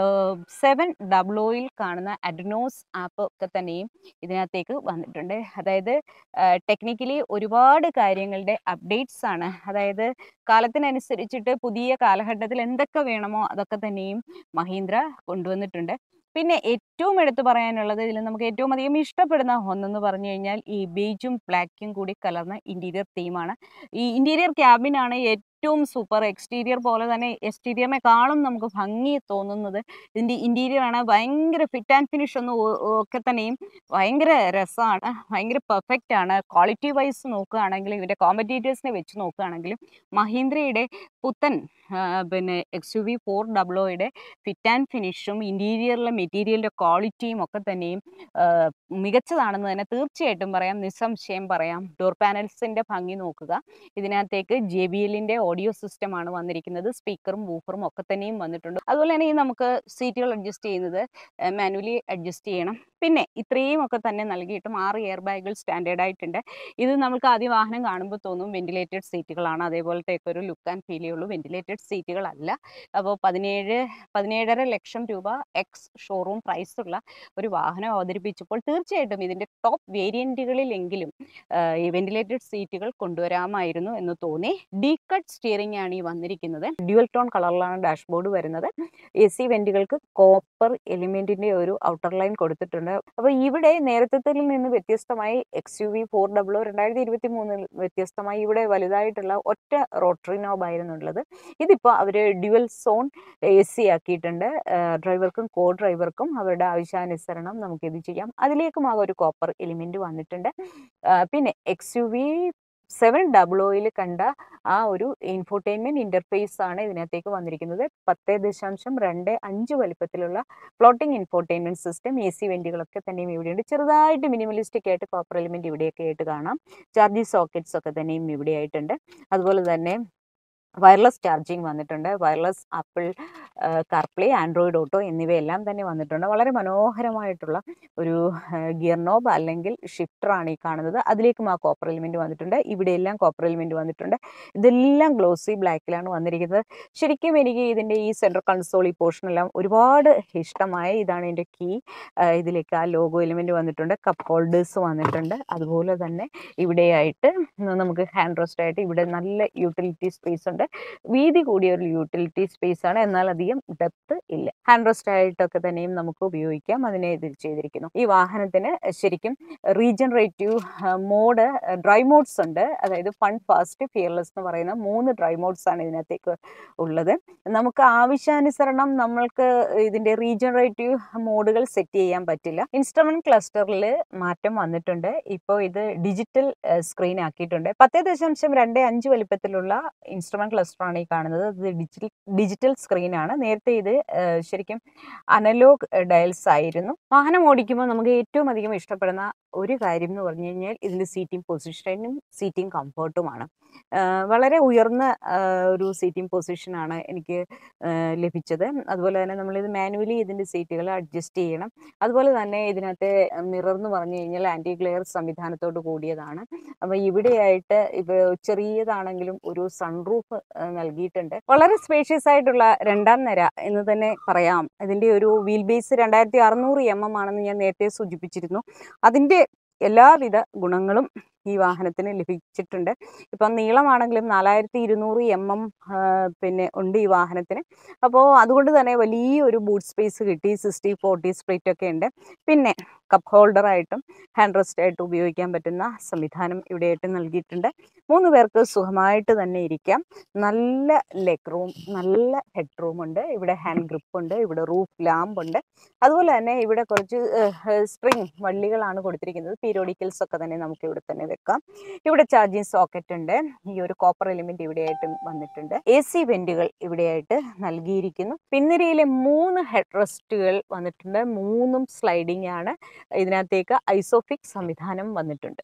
സെവൻ ഡബ്ലോയിൽ കാണുന്ന അഡ്നോസ് ആപ്പ് ഒക്കെ തന്നെയും ഇതിനകത്തേക്ക് വന്നിട്ടുണ്ട് അതായത് ടെക്നിക്കലി ഒരുപാട് കാര്യങ്ങളുടെ അപ്ഡേറ്റ്സ് ആണ് അതായത് കാലത്തിനനുസരിച്ചിട്ട് പുതിയ കാലഘട്ടത്തിൽ എന്തൊക്കെ വേണമോ അതൊക്കെ തന്നെയും മഹീന്ദ്ര കൊണ്ടുവന്നിട്ടുണ്ട് പിന്നെ ഏറ്റവും എടുത്തു പറയാനുള്ളത് ഇതിൽ നമുക്ക് ഏറ്റവും അധികം ഇഷ്ടപ്പെടുന്ന ഒന്നെന്ന് പറഞ്ഞു കഴിഞ്ഞാൽ ഈ ബേജും ബ്ലാക്കും കൂടി കലർന്ന ഇന്റീരിയർ തീമാണ് ഈ ഇന്റീരിയർ ക്യാബിനാണ് ഏറ്റവും സൂപ്പർ എക്സ്റ്റീരിയർ പോലെ തന്നെ എക്സ്റ്റീരിയറിനെക്കാളും നമുക്ക് ഭംഗി തോന്നുന്നത് ഇതിൻ്റെ ഇൻറ്റീരിയർ ആണ് ഭയങ്കര ഫിറ്റ് ആൻഡ് ഫിനിഷ് ഒന്നും ഒ- ഒക്കെ തന്നെയും ഭയങ്കര രസമാണ് ഭയങ്കര പെർഫെക്റ്റ് ആണ് ക്വാളിറ്റി വൈസ് നോക്കുകയാണെങ്കിൽ ഇവരുടെ കോമ്പറ്റീറ്റേഴ്സിനെ വെച്ച് നോക്കുകയാണെങ്കിലും മഹീന്ദ്രയുടെ പുത്തൻ ആ, പിന്നെ എക്സ് യു വി ഫോർ ഡബ്ലോയുടെ ഫിറ്റ് ആൻഡ് ഫിനിഷും ഇൻറ്റീരിയറിലെ മെറ്റീരിയലിൻ്റെ ക്വാളിറ്റിയും ഒക്കെ തന്നെയും ആ, മികച്ചതാണെന്ന് തന്നെ തീർച്ചയായിട്ടും പറയാം നിസ്സംശയം പറയാം ഡോർ പാനൽസിൻ്റെ ഭംഗി നോക്കുക ഇതിനകത്തേക്ക് ജെ ബി എല്ലിൻ്റെ ഓഡിയോ സിസ്റ്റമാണ് വന്നിരിക്കുന്നത് സ്പീക്കറും വൂഫറും ഒക്കെ തന്നെയും വന്നിട്ടുണ്ട് അതുപോലെ തന്നെ ഈ നമുക്ക് സീറ്റുകൾ അഡ്ജസ്റ്റ് ചെയ്യുന്നത് മാനുവലി അഡ്ജസ്റ്റ് ചെയ്യണം പിന്നെ ഇത്രയും ഒക്കെ തന്നെ നൽകിയിട്ടും ആറ് എയർ ബാഗുകൾ സ്റ്റാൻഡേർഡ് ആയിട്ടുണ്ട് ഇത് നമുക്ക് ആദ്യം വാഹനം കാണുമ്പോൾ തോന്നും വെന്റിലേറ്റഡ് സീറ്റുകളാണ് അതേപോലത്തെ ഒക്കെ ഒരു ലുക്ക് ആൻഡ് ഫീൽ ചെയ്യുള്ളൂ വെന്റിലേറ്റഡ് സീറ്റുകളല്ല അപ്പോൾ പതിനേഴ് പതിനേഴര ലക്ഷം രൂപ എക്സ് ഷോറൂം പ്രൈസുള്ള ഒരു വാഹനം അവതരിപ്പിച്ചപ്പോൾ തീർച്ചയായിട്ടും ഇതിൻ്റെ ടോപ്പ് വേരിയൻറ്റുകളിലെങ്കിലും ഈ വെന്റിലേറ്റഡ് സീറ്റുകൾ കൊണ്ടുവരാമായിരുന്നു എന്ന് തോന്നി ഡീ കട്ട് സ്റ്റിയറിംഗ് ആണ് ഈ വന്നിരിക്കുന്നത് ഡ്യുവൽ ടോൺ കളറിലാണ് ഡാഷ്ബോർഡ് വരുന്നത് എ സി വെന്റുകൾക്ക് കോപ്പർ എലിമെന്റിന്റെ ഒരു ഔട്ടർ ലൈൻ കൊടുത്തിട്ടുണ്ട് അപ്പോൾ ഇവിടെ നേരത്തെ നിന്ന് വ്യത്യസ്തമായി X U V four W രണ്ടായിരത്തി ഇരുപത്തി മൂന്നിൽ വ്യത്യസ്തമായി ഇവിടെ വലുതായിട്ടുള്ള ഒറ്റ റോട്ടറി നോബ് ആയിരുന്നുള്ളത് ഇതിപ്പോൾ അവർ ഡ്യുവൽ സോൺ എ സി ആക്കിയിട്ടുണ്ട് ഡ്രൈവർക്കും കോ ഡ്രൈവർക്കും അവരുടെ ആവശ്യാനുസരണം നമുക്ക് ഇത് ചെയ്യാം അതിലേക്കും ആ ഒരു കോപ്പർ എലിമെന്റ് വന്നിട്ടുണ്ട് ആ, പിന്നെ X U V seven double ഒയിൽ കണ്ട ആ ഒരു ഇൻഫോർടൈൻമെന്റ് ഇന്റർഫേസ് ആണ് ഇതിനകത്തേക്ക് വന്നിരിക്കുന്നത് പത്ത് ദശാംശം രണ്ട് അഞ്ച് വലിപ്പത്തിലുള്ള floating infotainment system A C വെന്റുകളൊക്കെ തന്നെയും ഇവിടെയുണ്ട് ചെറുതായിട്ട് മിനിമലിസ്റ്റിക് ആയിട്ട് കോപ്പർ എലിമെന്റ് ഇവിടെയൊക്കെ ആയിട്ട് കാണാം ചാർജിങ് സോക്കറ്റ്സ് ഒക്കെ തന്നെയും ഇവിടെ ആയിട്ടുണ്ട് അതുപോലെ തന്നെ വയർലെസ് ചാർജിങ് വന്നിട്ടുണ്ട് wireless Apple CarPlay Android Auto എന്നിവയെല്ലാം തന്നെ വന്നിട്ടുണ്ട് വളരെ മനോഹരമായിട്ടുള്ള ഒരു ഗിയർ നോബ് അല്ലെങ്കിൽ ഷിഫ്റ്ററാണ് ഈ കാണുന്നത് അതിലേക്കും ആ കോപ്പർ എലിമെന്റ് വന്നിട്ടുണ്ട് ഇവിടെയെല്ലാം കോപ്പർ എലിമെന്റ് വന്നിട്ടുണ്ട് ഇതെല്ലാം ഗ്ലോസി ബ്ലാക്കിലാണ് വന്നിരിക്കുന്നത് ശരിക്കും എനിക്ക് ഇതിൻ്റെ ഈ സെൻട്രൽ കൺസോൾ ഈ പോർഷനെല്ലാം ഒരുപാട് ഇഷ്ടമായി ഇതാണ് ഇതിൻ്റെ കീ ഇതിലേക്ക് ആ ലോഗോ എലിമെന്റ് വന്നിട്ടുണ്ട് കപ്പ് ഹോൾഡേഴ്സ് വന്നിട്ടുണ്ട് അതുപോലെ തന്നെ ഇവിടെയായിട്ട് നമുക്ക് ഹാൻഡ് റെസ്റ്റ് ആയിട്ട് ഇവിടെ നല്ല യൂട്ടിലിറ്റി സ്പേസ് ഉണ്ട് വീതി കൂടിയ ഒരു യൂട്ടിലിറ്റി സ്പേസ് ആണ് എന്നാൽ അധികം ഡെപ്ത് ഇല്ല ഹാൻഡ് റെസ്റ്റ് ആയിട്ടൊക്കെ തന്നെയും നമുക്ക് ഉപയോഗിക്കാം അതിനെ ഇത് ചെയ്തിരിക്കുന്നു ഈ വാഹനത്തിന് ശരിക്കും റീജനറേറ്റീവ് മോഡ് ഡ്രൈ മോഡ്സ് ഉണ്ട് അതായത് ഫൺ ഫാസ്റ്റ് ഫിയർലെസ് എന്ന് പറയുന്ന മൂന്ന് ഡ്രൈ മോഡ്സ് ആണ് ഇതിനകത്തേക്ക് ഉള്ളത് നമുക്ക് ആവശ്യാനുസരണം നമ്മൾക്ക് ഇതിന്റെ റീജനറേറ്റീവ് മോഡുകൾ സെറ്റ് ചെയ്യാൻ പറ്റില്ല ഇൻസ്ട്രുമെന്റ് ക്ലസ്റ്ററിൽ മാറ്റം വന്നിട്ടുണ്ട് ഇപ്പോൾ ഇത് ഡിജിറ്റൽ സ്ക്രീൻ ആക്കിയിട്ടുണ്ട് പത്ത് ദശാംശം രണ്ട് അഞ്ച് വലിപ്പത്തിലുള്ള ഇൻസ്ട്രുമെന്റ് ക്ലസ്റ്ററാണ് ഈ കാണുന്നത് ഇത് ഡിജിറ്റൽ ഡിജിറ്റൽ സ്ക്രീനാണ് നേരത്തെ ഇത് ഏഹ്, ശരിക്കും അനലോഗ് ഡയൽസ് ആയിരുന്നു വാഹനം ഓടിക്കുമ്പോൾ നമുക്ക് ഏറ്റവും അധികം ഇഷ്ടപ്പെടുന്ന ഒരു കാര്യം എന്ന് പറഞ്ഞു കഴിഞ്ഞാൽ ഇതിൻ്റെ സീറ്റിംഗ് പൊസിഷനും സീറ്റിംഗ് കംഫർട്ടുമാണ് വളരെ ഉയർന്ന ആ, ഒരു സീറ്റിംഗ് പൊസിഷനാണ് എനിക്ക് ആ, ലഭിച്ചത് അതുപോലെ തന്നെ നമ്മളിത് മാനുവലി ഇതിൻ്റെ സീറ്റുകൾ അഡ്ജസ്റ്റ് ചെയ്യണം അതുപോലെ തന്നെ ഇതിനകത്തെ മിറർ എന്ന് പറഞ്ഞു കഴിഞ്ഞാൽ ആൻറ്റി ഗ്ലെയർ സംവിധാനത്തോട് കൂടിയതാണ് അപ്പോൾ ഇവിടെയായിട്ട് ഇപ്പോൾ ചെറിയതാണെങ്കിലും ഒരു സൺറൂഫ് നൽകിയിട്ടുണ്ട് വളരെ സ്പേഷ്യസ് ആയിട്ടുള്ള രണ്ടാം നിര എന്ന് തന്നെ പറയാം ഇതിൻ്റെ ഒരു വീൽ ബേസ് രണ്ടായിരത്തി അറുന്നൂറ് എം എം ആണെന്ന് ഞാൻ നേരത്തെ സൂചിപ്പിച്ചിരുന്നു അതിൻ്റെ എല്ലാവിധ ഗുണങ്ങളും ഈ വാഹനത്തിന് ലഭിച്ചിട്ടുണ്ട് ഇപ്പം നീളമാണെങ്കിലും നാലായിരത്തി ഇരുന്നൂറ് എം എം പിന്നെ ഉണ്ട് ഈ വാഹനത്തിന് അപ്പോൾ അതുകൊണ്ട് തന്നെ വലിയൊരു ബൂട്ട് സ്പേസ് കിട്ടി സിക്സ്റ്റി ഫോർട്ടി സ്പ്ലിറ്റ് ഒക്കെ ഉണ്ട് പിന്നെ കപ്പ് ഹോൾഡറായിട്ടും ഹാൻഡ് റെസ്റ്റ് ആയിട്ട് ഉപയോഗിക്കാൻ പറ്റുന്ന സംവിധാനം ഇവിടെയായിട്ട് നൽകിയിട്ടുണ്ട് മൂന്ന് പേർക്ക് സുഖമായിട്ട് തന്നെ ഇരിക്കാം നല്ല ലെഗ് റൂം നല്ല ഹെഡ് റൂം ഉണ്ട് ഇവിടെ ഹാൻഡ് ഗ്രിപ്പ് ഉണ്ട് ഇവിടെ റൂഫ് ലാമ്പ് ഉണ്ട് അതുപോലെ തന്നെ ഇവിടെ കുറച്ച് സ്പ്രിങ് വള്ളികളാണ് കൊടുത്തിരിക്കുന്നത് പീരിയോഡിക്കൽസ് ഒക്കെ തന്നെ നമുക്ക് ഇവിടെ തന്നെ വെക്കാം ഇവിടെ ചാർജിങ് സോക്കറ്റ് ഉണ്ട് ഈ ഒരു കോപ്പർ എലിമെന്റ് ഇവിടെയായിട്ട് വന്നിട്ടുണ്ട് എ സി വെന്റുകൾ ഇവിടെയായിട്ട് നൽകിയിരിക്കുന്നു പിൻനിരയിലെ മൂന്ന് ഹെഡ് റെസ്റ്റുകൾ വന്നിട്ടുണ്ട് മൂന്നും സ്ലൈഡിംഗ് ആണ് ഇതിനകത്തേക്ക് ഐസോഫിക് സംവിധാനം വന്നിട്ടുണ്ട്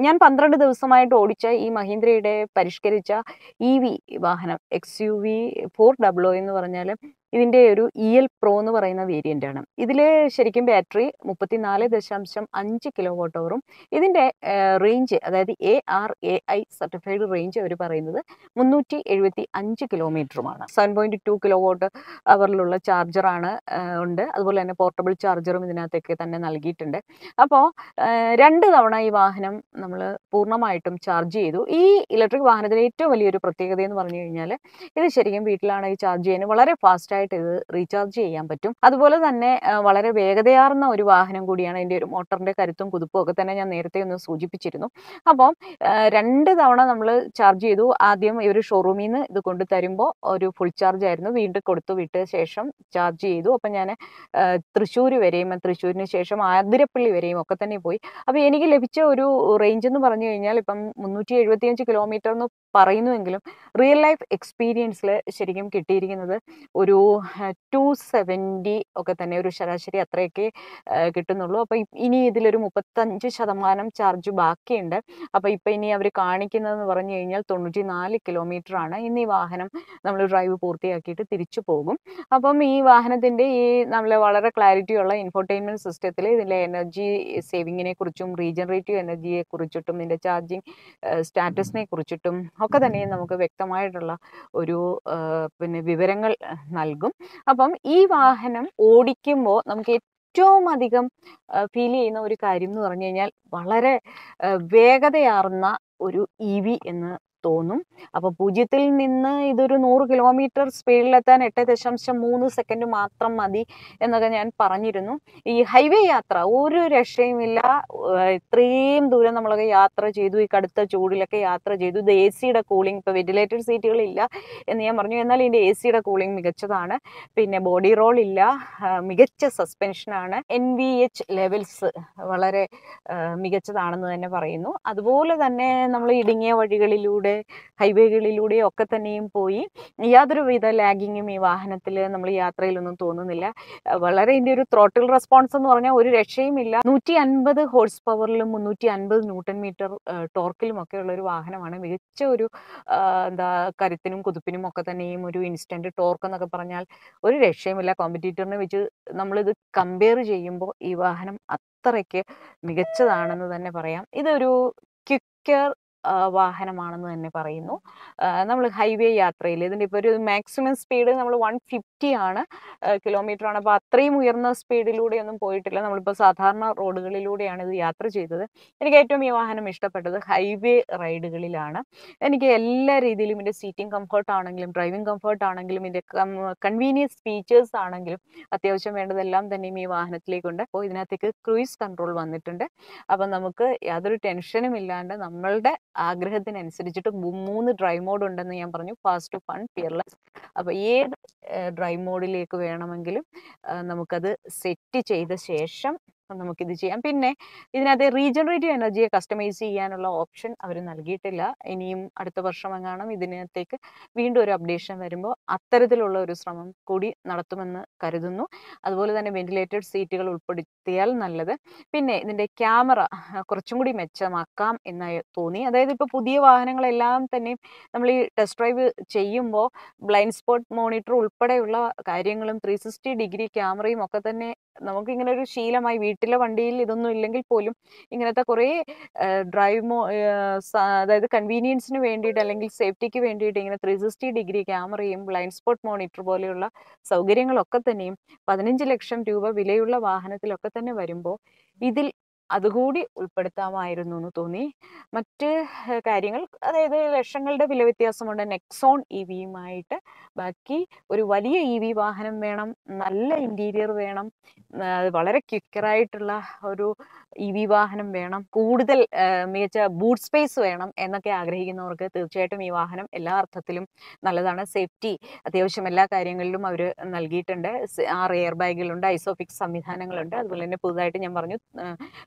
ഞാൻ പന്ത്രണ്ട് ദിവസമായിട്ട് ഓടിച്ച ഈ മഹീന്ദ്രയുടെ പരിഷ്കരിച്ച ഇ വി വാഹനം X U V four W എന്ന് പറഞ്ഞാൽ ഇതിൻ്റെ ഒരു ഇ എൽ പ്രോ എന്ന് പറയുന്ന വേരിയൻ്റ് ആണ് ഇതിൽ ശരിക്കും ബാറ്ററി മുപ്പത്തിനാല് ദശാംശം അഞ്ച് കിലോ വാട്ട് അവറും ഇതിൻ്റെ റേഞ്ച് അതായത് A R A I certified range അവർ പറയുന്നത് മുന്നൂറ്റി എഴുപത്തി അഞ്ച് കിലോമീറ്ററുമാണ് seven point two kilowatt അവറിലുള്ള ചാർജറാണ് ഉണ്ട് അതുപോലെ തന്നെ പോർട്ടബിൾ ചാർജറും ഇതിനകത്തേക്ക് തന്നെ നൽകിയിട്ടുണ്ട് അപ്പോൾ രണ്ട് തവണ ഈ വാഹനം നമ്മൾ പൂർണ്ണമായിട്ടും ചാർജ് ചെയ്തു ഈ ഇലക്ട്രിക് വാഹനത്തിലെ ഏറ്റവും വലിയൊരു പ്രത്യേകത എന്ന് പറഞ്ഞു കഴിഞ്ഞാൽ ഇത് ശരിക്കും വീട്ടിലാണ് ഈ ചാർജ് ചെയ്യാൻ വളരെ ഫാസ്റ്റായിട്ട് ഇത് റീചാർജ് ചെയ്യാൻ പറ്റും അതുപോലെ തന്നെ ആ, വളരെ വേഗതയാർന്ന ഒരു വാഹനം കൂടിയാണ് ഇതിൻ്റെ ഒരു മോട്ടറിൻ്റെ കരുത്തും കുതുപ്പും ഒക്കെ തന്നെ ഞാൻ നേരത്തെ ഒന്ന് സൂചിപ്പിച്ചിരുന്നു അപ്പം ആ, രണ്ട് തവണ നമ്മൾ ചാർജ് ചെയ്തു ആദ്യം ഒരു ഷോറൂമിൽ നിന്ന് ഇത് കൊണ്ട് തരുമ്പോൾ ഒരു ഫുൾ ചാർജ് ആയിരുന്നു വീണ്ടും കൊടുത്തു വിട്ട ശേഷം ചാർജ് ചെയ്തു അപ്പം ഞാൻ തൃശ്ശൂർ വരെയും തൃശ്ശൂരിന് ശേഷം ആതിരപ്പള്ളി വരെയും ഒക്കെ തന്നെ പോയി അപ്പോൾ എനിക്ക് ലഭിച്ച ഒരു റേഞ്ച് എന്ന് പറഞ്ഞു കഴിഞ്ഞാൽ ഇപ്പം മുന്നൂറ്റി എഴുപത്തിയഞ്ച് കിലോമീറ്റർ എന്ന് പറയുന്നുവെങ്കിലും റിയൽ ലൈഫ് എക്സ്പീരിയൻസിൽ ശരിക്കും കിട്ടിയിരിക്കുന്നത് ഒരു ടു സെവൻറ്റി ഒക്കെ തന്നെ ഒരു ശരാശരി അത്രയൊക്കെ ആ, കിട്ടുന്നുള്ളൂ അപ്പോൾ ഇനി ഇതിലൊരു മുപ്പത്തഞ്ച് ശതമാനം ചാർജ് ബാക്കിയുണ്ട് അപ്പോൾ ഇപ്പോൾ ഇനി അവർ കാണിക്കുന്നതെന്ന് പറഞ്ഞു കഴിഞ്ഞാൽ തൊണ്ണൂറ്റി നാല് കിലോമീറ്റർ ആണ് ഇന്ന് ഈ വാഹനം നമ്മൾ ഡ്രൈവ് പൂർത്തിയാക്കിയിട്ട് തിരിച്ചു പോകും അപ്പം ഈ വാഹനത്തിൻ്റെ ഈ നമ്മൾ വളരെ ക്ലാരിറ്റി ഉള്ള ഇൻഫോർടൈൻമെൻറ്റ് സിസ്റ്റത്തിൽ ഇതിലെ എനർജി സേവിങ്ങിനെ കുറിച്ചും റീജനറേറ്റീവ് എനർജിയെ കുറിച്ചിട്ടും ഇതിൻ്റെ ചാർജിങ് സ്റ്റാറ്റസിനെ കുറിച്ചിട്ടും ഒക്കെ തന്നെ നമുക്ക് വ്യക്തമായിട്ടുള്ള ഒരു ആ, പിന്നെ വിവരങ്ങൾ നൽകും അപ്പം ഈ വാഹനം ഓടിക്കുമ്പോൾ നമുക്ക് ഏറ്റവും അധികം ഫീൽ ചെയ്യുന്ന ഒരു കാര്യം എന്ന് പറഞ്ഞു കഴിഞ്ഞാൽ വളരെ ആ, വേഗതയാർന്ന ഒരു ഇ വി എന്ന് തോന്നും അപ്പോൾ പൂജ്യത്തിൽ നിന്ന് ഇതൊരു നൂറ് കിലോമീറ്റർ സ്പീഡിലെത്താൻ എട്ട് ദശാംശം മൂന്ന് സെക്കൻഡ് മാത്രം മതി എന്നൊക്കെ ഞാൻ പറഞ്ഞിരുന്നു ഈ ഹൈവേ യാത്ര ഒരു രക്ഷയുമില്ല ഏഹ് ഇത്രയും ദൂരം നമ്മളൊക്കെ യാത്ര ചെയ്തു ഈ കടുത്ത ചൂടിലൊക്കെ യാത്ര ചെയ്തു ഇത് എ സിയുടെ കൂളിംഗ് ഇപ്പോൾ വെന്റിലേറ്റഡ് സീറ്റുകളില്ല എന്ന് ഞാൻ പറഞ്ഞു എന്നാൽ ഇതിൻ്റെ എ സിയുടെ കൂളിംഗ് മികച്ചതാണ് പിന്നെ ബോഡി റോൾ ഇല്ല ആ, മികച്ച സസ്പെൻഷനാണ് എൻ വി എച്ച് ലെവൽസ് വളരെ ആ, മികച്ചതാണെന്ന് തന്നെ പറയുന്നു അതുപോലെ തന്നെ നമ്മൾ ഇടുങ്ങിയ വഴികളിലൂടെ ഹൈവേകളിലൂടെ ഒക്കെ തന്നെയും പോയി യാതൊരുവിധ ലാഗിങ്ങും ഈ വാഹനത്തിൽ നമ്മൾ യാത്രയിലൊന്നും തോന്നുന്നില്ല ആ, വളരെ ഇതിൻ്റെ ഒരു ത്രോട്ടിൽ റെസ്പോൺസ് എന്ന് പറഞ്ഞാൽ ഒരു രക്ഷയുമില്ല നൂറ്റി അൻപത് ഹോഴ്സ് പവറിലും മുന്നൂറ്റി അൻപത് ന്യൂട്ടൺ മീറ്റർ ടോർക്കിലും ഒക്കെ ഉള്ള ഒരു വാഹനമാണ് മികച്ച ഒരു ആ, എന്താ കരുത്തിനും കുതിപ്പിനും ഒക്കെ തന്നെയും ഒരു ഇൻസ്റ്റന്റ് ടോർക്ക് എന്നൊക്കെ പറഞ്ഞാൽ ഒരു രക്ഷയുമില്ല കോമ്പറ്റീറ്ററിനെ വെച്ച് നമ്മളിത് കമ്പയർ ചെയ്യുമ്പോൾ ഈ വാഹനം അത്രയ്ക്ക് മികച്ചതാണെന്ന് തന്നെ പറയാം ഇതൊരു ക്വിക്കർ വാഹനമാണെന്ന് തന്നെ പറയുന്നു നമ്മൾ ഹൈവേ യാത്രയിൽ ഇതിൻ്റെ ഇപ്പോൾ ഒരു മാക്സിമം സ്പീഡ് നമ്മൾ വൺ ഫിഫ്റ്റി ആണ് കിലോമീറ്റർ ആണ് അപ്പോൾ അത്രയും ഉയർന്ന സ്പീഡിലൂടെയൊന്നും പോയിട്ടില്ല നമ്മളിപ്പോൾ സാധാരണ റോഡുകളിലൂടെയാണ് ഇത് യാത്ര ചെയ്തത് എനിക്ക് ഏറ്റവും ഈ വാഹനം ഇഷ്ടപ്പെട്ടത് ഹൈവേ റൈഡുകളിലാണ് എനിക്ക് എല്ലാ രീതിയിലും ഇതിൻ്റെ സീറ്റിംഗ് കംഫർട്ട് ആണെങ്കിലും ഡ്രൈവിംഗ് കംഫർട്ട് ആണെങ്കിലും ഇതിൻ്റെ കൺവീനിയൻസ് ഫീച്ചേഴ്സ് ആണെങ്കിലും അത്യാവശ്യം വേണ്ടതെല്ലാം തന്നെയും ഈ വാഹനത്തിലേക്കുണ്ട് അപ്പോൾ ഇതിനകത്തേക്ക് ക്രൂയിസ് കൺട്രോൾ വന്നിട്ടുണ്ട് അപ്പം നമുക്ക് യാതൊരു ടെൻഷനും ഇല്ലാണ്ട് നമ്മളുടെ ആഗ്രഹത്തിനനുസരിച്ചിട്ട് മൂ- മൂന്ന് ഡ്രൈവ് മോഡ് ഉണ്ടെന്ന് ഞാൻ പറഞ്ഞു ഫാസ്റ്റ് ഫൺ ഫിയർലെസ് അപ്പോൾ ഏത് ഡ്രൈവ് മോഡിലേക്ക് വേണമെങ്കിലും ആ, നമുക്കത് സെറ്റ് ചെയ്ത ശേഷം നമുക്കിത് ചെയ്യാം പിന്നെ ഇതിനകത്ത് റീജനറേറ്റീവ് എനർജിയെ കസ്റ്റമൈസ് ചെയ്യാനുള്ള ഓപ്ഷൻ അവർ നൽകിയിട്ടില്ല ഇനിയും അടുത്ത വർഷം എങ്ങാനും ഇതിനകത്തേക്ക് വീണ്ടും ഒരു അപ്ഡേഷൻ വരുമ്പോൾ അത്തരത്തിലുള്ള ഒരു ശ്രമം കൂടി നടത്തുമെന്ന് കരുതുന്നു അതുപോലെ തന്നെ വെന്റിലേറ്റഡ് സീറ്റുകൾ ഉൾപ്പെടുത്തിയാൽ നല്ലത് പിന്നെ ഇതിൻ്റെ ക്യാമറ കുറച്ചും കൂടി മെച്ചമാക്കാം എന്ന് തോന്നി അതായത് ഇപ്പോൾ പുതിയ വാഹനങ്ങളെല്ലാം തന്നെയും നമ്മൾ ഈ ടെസ്റ്റ് ഡ്രൈവ് ചെയ്യുമ്പോൾ ബ്ലൈൻഡ് സ്പോട്ട് മോണിറ്റർ ഉൾപ്പെടെയുള്ള കാര്യങ്ങളും ത്രീ സിക്സ്റ്റി ഡിഗ്രി ക്യാമറയും ഒക്കെ തന്നെ നമുക്കിങ്ങനെ ഒരു ശീലമായി വീട്ടിലെ വണ്ടിയിൽ ഇതൊന്നും ഇല്ലെങ്കിൽ പോലും ഇങ്ങനത്തെ കുറേ ഡ്രൈവ് മോ ഏഹ് സ- അതായത് കൺവീനിയൻസിന് വേണ്ടിയിട്ട് അല്ലെങ്കിൽ സേഫ്റ്റിക്ക് വേണ്ടിയിട്ട് ഇങ്ങനെ ത്രീ സിക്സ്റ്റി ഡിഗ്രി ക്യാമറയും ബ്ലൈൻഡ് സ്പോട്ട് മോണിറ്റർ പോലെയുള്ള സൗകര്യങ്ങളൊക്കെ തന്നെയും പതിനഞ്ച് ലക്ഷം രൂപ വിലയുള്ള വാഹനത്തിലൊക്കെ തന്നെ വരുമ്പോൾ ഇതിൽ അതുകൂടി ഉൾപ്പെടുത്താമായിരുന്നു എന്ന് തോന്നി മറ്റ് ഏഹ് കാര്യങ്ങൾ അതായത് ലക്ഷങ്ങളുടെ വില വ്യത്യാസമുണ്ട് നെക്സോൺ ഇ വിയുമായിട്ട് ബാക്കി ഒരു വലിയ ഇ വി വാഹനം വേണം നല്ല ഇൻറ്റീരിയർ വേണം ആ, വളരെ ക്വിക്കറായിട്ടുള്ള ഒരു ഇ വി വാഹനം വേണം കൂടുതൽ ആ, മികച്ച ബൂട്ട് സ്പേസ് വേണം എന്നൊക്കെ ആഗ്രഹിക്കുന്നവർക്ക് തീർച്ചയായിട്ടും ഈ വാഹനം എല്ലാ അർത്ഥത്തിലും നല്ലതാണ് സേഫ്റ്റി അത്യാവശ്യം എല്ലാ കാര്യങ്ങളിലും അവർ നൽകിയിട്ടുണ്ട് സ് ആറ് എയർ ബാഗുകളുണ്ട് ഐസോഫിക്സ് സംവിധാനങ്ങളുണ്ട് അതുപോലെ തന്നെ പുതുതായിട്ട് ഞാൻ പറഞ്ഞു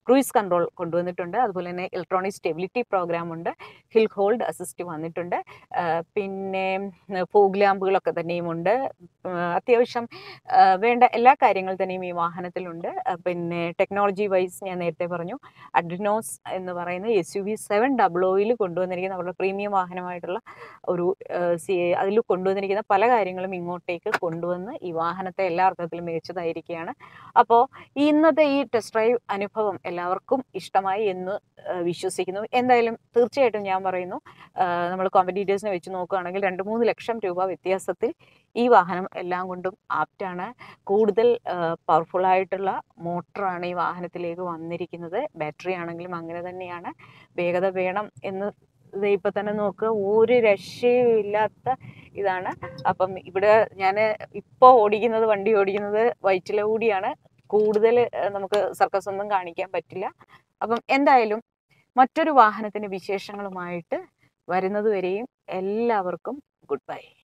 ക്രൂയിസ് കൺട്രോൾ കൊണ്ടുവന്നിട്ടുണ്ട് അതുപോലെ തന്നെ ഇലക്ട്രോണിക് സ്റ്റെബിലിറ്റി പ്രോഗ്രാം ഉണ്ട് ഹിൽ ഹോൾഡ് അസിസ്റ്റ് വന്നിട്ടുണ്ട് ആ, പിന്നെ ഫോഗ് ലാമ്പുകളൊക്കെ തന്നെയും ഉണ്ട് ആ, അത്യാവശ്യം ആ, വേണ്ട എല്ലാ കാര്യങ്ങൾ തന്നെയും ഈ വാഹനത്തിലുണ്ട് ആ, പിന്നെ ടെക്നോളജി വൈസ് ഞാൻ നേരത്തെ പറഞ്ഞു അഡ്രിനോസ് എന്ന് പറയുന്ന S U V seven double ഒയിൽ കൊണ്ടുവന്നിരിക്കുന്ന അവരുടെ പ്രീമിയം വാഹനമായിട്ടുള്ള ഒരു സി അതിൽ കൊണ്ടുവന്നിരിക്കുന്ന പല കാര്യങ്ങളും ഇങ്ങോട്ടേക്ക് കൊണ്ടുവന്ന് ഈ വാഹനത്തെ എല്ലാ അർത്ഥത്തിലും മികച്ചതായിരിക്കുകയാണ് അപ്പോൾ ഈ ഇന്നത്തെ ഈ ടെസ്റ്റ് ഡ്രൈവ് അനുഭവം എല്ലാവർക്കും ഇഷ്ടമായി എന്ന് ആ, വിശ്വസിക്കുന്നു എന്തായാലും തീർച്ചയായിട്ടും ഞാൻ പറയുന്നു നമ്മൾ കോമ്പറ്റീറ്റേഴ്സിനെ വെച്ച് നോക്കുകയാണെങ്കിൽ രണ്ട് മൂന്ന് ലക്ഷം രൂപ വ്യത്യാസത്തിൽ ഈ വാഹനം എല്ലാം കൊണ്ടും ആപ്റ്റാണ് കൂടുതൽ പവർഫുൾ ആയിട്ടുള്ള മോട്ടറാണ് ഈ വാഹനത്തിലേക്ക് വന്നിരിക്കുന്നത് ബാറ്ററി ആണെങ്കിലും അങ്ങനെ തന്നെയാണ് വേഗത വേണം എന്ന് ഇത് ഇപ്പം തന്നെ നോക്കുക ഒരു രക്ഷയും ഇല്ലാത്ത ഇതാണ് അപ്പം ഇവിടെ ഞാൻ ഇപ്പോൾ ഓടിക്കുന്നത് വണ്ടി ഓടിക്കുന്നത് വൈറ്റില കൂടിയാണ് കൂടുതൽ നമുക്ക് സർക്കസ് ഒന്നും കാണിക്കാൻ പറ്റില്ല അപ്പം എന്തായാലും മറ്റൊരു വാഹനത്തിൻ്റെ വിശേഷങ്ങളുമായിട്ട് വരുന്നത് വരെയും എല്ലാവർക്കും ഗുഡ് ബൈ